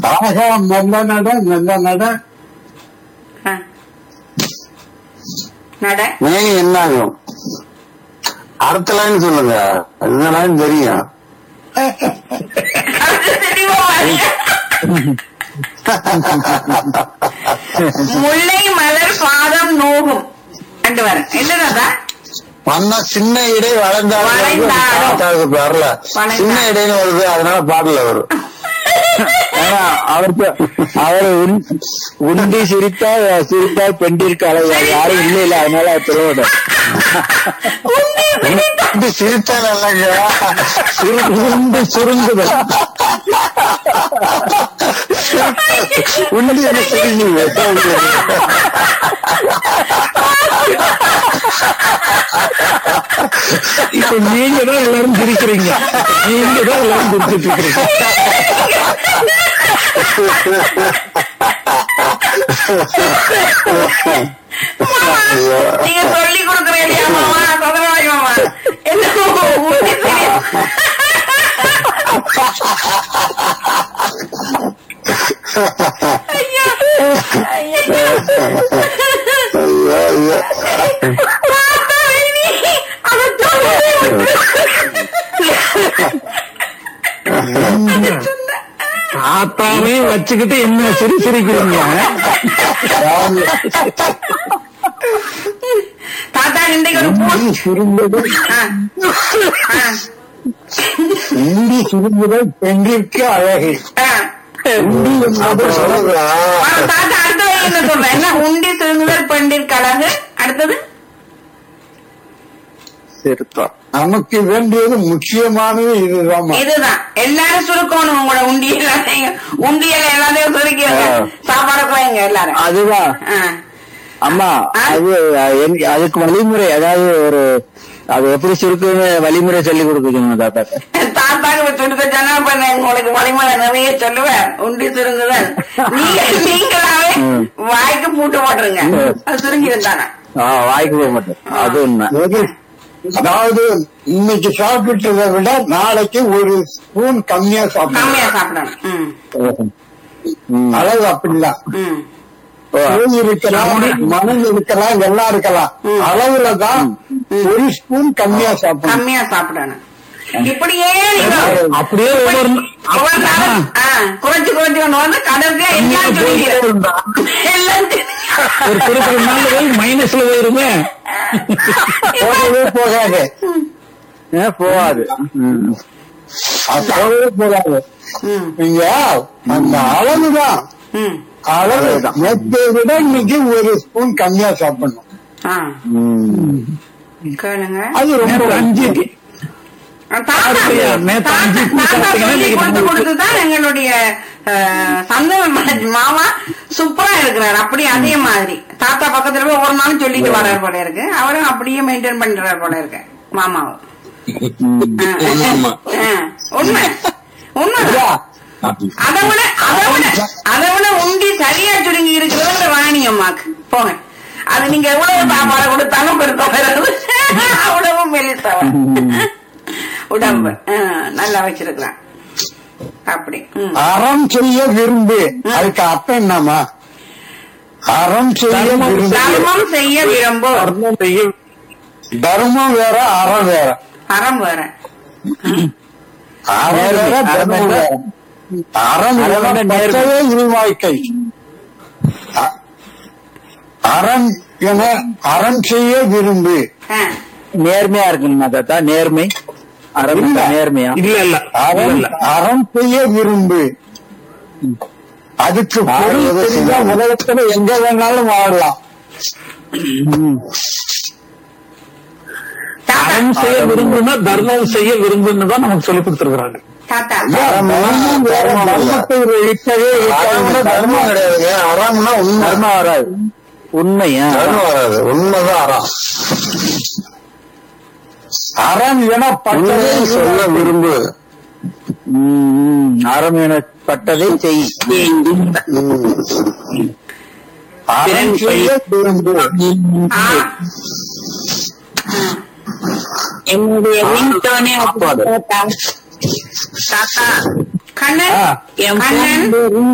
ஆகா நல்ல நட நல்ல நட ஆ. நட மேனி என்ன ஆகும் அடுத்த லைன் சொல்லுங்க இந்த லைன் தெரியும் அது தெளிவா பாருங்க. முல்லை மலர் பாதம் நோகும் ரெண்டு வரும் என்னடா வந்தா சின்ன இடை வளர்ந்தாலும் வளைந்தாலும். பாட்டாளுக்கு வரல வளைந்தாலும். சின்ன இடைன்னு வருது அதனால பாடல வரும் ஏன்னா அவருக்கு அவர் உண்- உண்டி சிரித்தால் சிரித்தால் பெண்டிற்கு அளவு அது யாரும் இல்ல இல்ல அதனால அவர் சொல்லுவாரு இது சிரித்தால் அல்லங்க உண்டு சுருங்குதல் உண்டி என்ன சிரிச்சு இப்ப நீங்க தான் எல்லாரும் சிரிக்கிறீங்க நீங்க தான் எல்லாரும் சிரிச்சிட்டு இருக்கிறீங்க நீங்க சொல்லி கொடுக்குற இல்லையா மாமா சதுரவாடி மாமா என்ன ஊட்டி தெரியும் ஐயா ஐயா பார்த்தா வேணி அதை சொல்லவே தாத்தாவே வச்சுக்கிட்டு என்ன சிரி சிரிக்கிறீங்க தாத்தா இன்றைக்கு ஒரு பூ உண்டி சுருங்குதல் ஆ. ஆ. உண்டி சுருங்குதல் பெண்டிற்கு அழகு ஆ. உண்டி என்பது சொல்லுங்க ஆ, தாத்தா அடுத்த வரி என்ன சொல்றேன் என்ன உண்டி சுருங்குதல் பெண்டிற்கு அழகு அடுத்தது சிரித்தா நமக்கு வேண்டியது முக்கியமானது இதுதான் இதுதான் எல்லாரும் சுருக்கணும் உங்களோட உண்டியல உண்டியல எல்லாத்தையும் சுருக்கிடுங்க சாப்பாடு குறைங்க எல்லாரும் அதுதான் ஆ. அம்மா அது எங்க- அதுக்கு வழிமுறை அதாவது ஒரு அது எப்படி சுருக்குன்னு வழிமுறை சொல்லி கொடுக்குறீங்க தாத்தா தாத்தாக்கு சுடுக்க சொன்னா இப்ப நான் உங்களுக்கு வழிமுறை நிறைய சொல்லுவேன் உண்டி சுருங்குதல் நீங்க நீங்களாவே வாய்க்கு பூட்டு போட்டுருங்க அது சுருங்கி இருந்தாங்க ஆ, வாய்க்கு போக மாட்டேன் அது உண்மை ஒரு அதாவது இன்னைக்கு சாப்பிட்டதை விட நாளைக்கு ஒரு ஸ்பூன் கம்மியா கம்மியா சாப்பிடணும் சாப்பிடணும் ம் ம். அளவு அப்படிதான் ம் சுவை இருக்கலாம் மனம் இருக்கலாம் எல்லாம் இருக்கலாம் அளவுல தான் ஒரு ஸ்பூன் கம்மியா சாப்பிடணும் கம்மியா சாப்பிடணும் இப்படியே நீங்க அப்படியே ஒவ்வொரு ஒவ்வொரு நாளும், ஆ, குறைச்சு குறைச்சு கொண்டு வந்து கடைசியா எல்லாம் சொல்லிக்கிறேன் எல்லாம் சொல்லி- ஒரு குறிப்பிட்ட நாள் போய் மைனஸ்ல போயிருமே போகவே போகாது ஏன் போகாது ம். அது போகவே போகாது ம், நீங்க அந்த அளவுதான் ம், அளவு நேற்றை விட இன்னைக்கு ஒரு ஸ்பூன் கம்மியா சாப்பிடணும் ஆ, ம். கேளுங்க அது ரொம்ப நேத்து அஞ்சு தாத்தா அடுத்து நேத்து தாத்தா- அஞ்சு டீ தாத்தா சாப்பிட்டீங்கன்னா சொல்லி இன்னைக்கு கொடுத்து நாலு. கொடுத்து தான் எங்களுடைய அஹ், சந்தன மாமா சூப்பரா இருக்கிறார் அப்படியே அதே மாதிரி தாத்தா பக்கத்துல போய் ஒவ்வொரு நாளும் சொல்லிட்டு வர்றாரு போல இருக்கு அவரும் அப்படியே மெயின்டைன் பண்றாரு போல இருக்கு மாமாவும் ஆமா. ஆ, உண்மை உண்மை ஐயா, அதை விட அதை விட அதை விட உண்டி சரியா சுருங்கி இருக்கிறது வாணி அம்மாக்கு போங்க அது நீங்க எவ்வளவு சாப்பாடு கொடுத்தாலும் பெருத்த பெறது அவ்வளவு மெலித்தவன் உடம்பு ஆ, நல்லா வச்சிருக்கிறான் அப்படி ம். அறம் செய்ய விரும்பு அதுக்கு அர்த்தம் என்னமா அறம் செய்ய விரும்பு தர்மம் செய்ய விரும்பும் தர்மம் வேற அறம் வேற அறம் வேற அறம் வேற தர்மம் வேற அறம் அறம் வேற வேற நேர்மை. பற்றவே இல்வாழ்க்கை அ- அறம் என அறம் செய்ய விரும்பு ஆ, நேர்மையா இருக்கணுமா தாத்தா நேர்மை அறம் இல்ல. நேர்மையா இல்ல இல்ல அறம் அறம் செய்ய விரும்பு அதுக்கு பொருள் தெரிஞ்சா உலகத்துல எங்க வேணாலும் வாழலாம் தாத்தா அறம் செய்ய விரும்புனா தர்மம் செய்ய விரும்புன்னு தான் நமக்கு சொல்லி கொடுத்துருக்காங்க தாத்தா தர்மம் வேற தர்மத்தை இட்டவே அறம்னா தர்மம் கிடையாதுங்க அறம்னா உண்மை தர்மம் வராது உண்மையா தர்மம் வராது உண்மைதான் அறம் அறம் என பட்டதே உண்மையை சொல்ல விரும்பு ம், ம். அறம் எனப்பட்டதை செய் அறம் செய்ய விரும்பு ஆ. என்னுடைய ரிங்டோனே தாத்தா தாத்தா கண்ணன் ஆ. என் கண்ணன் phone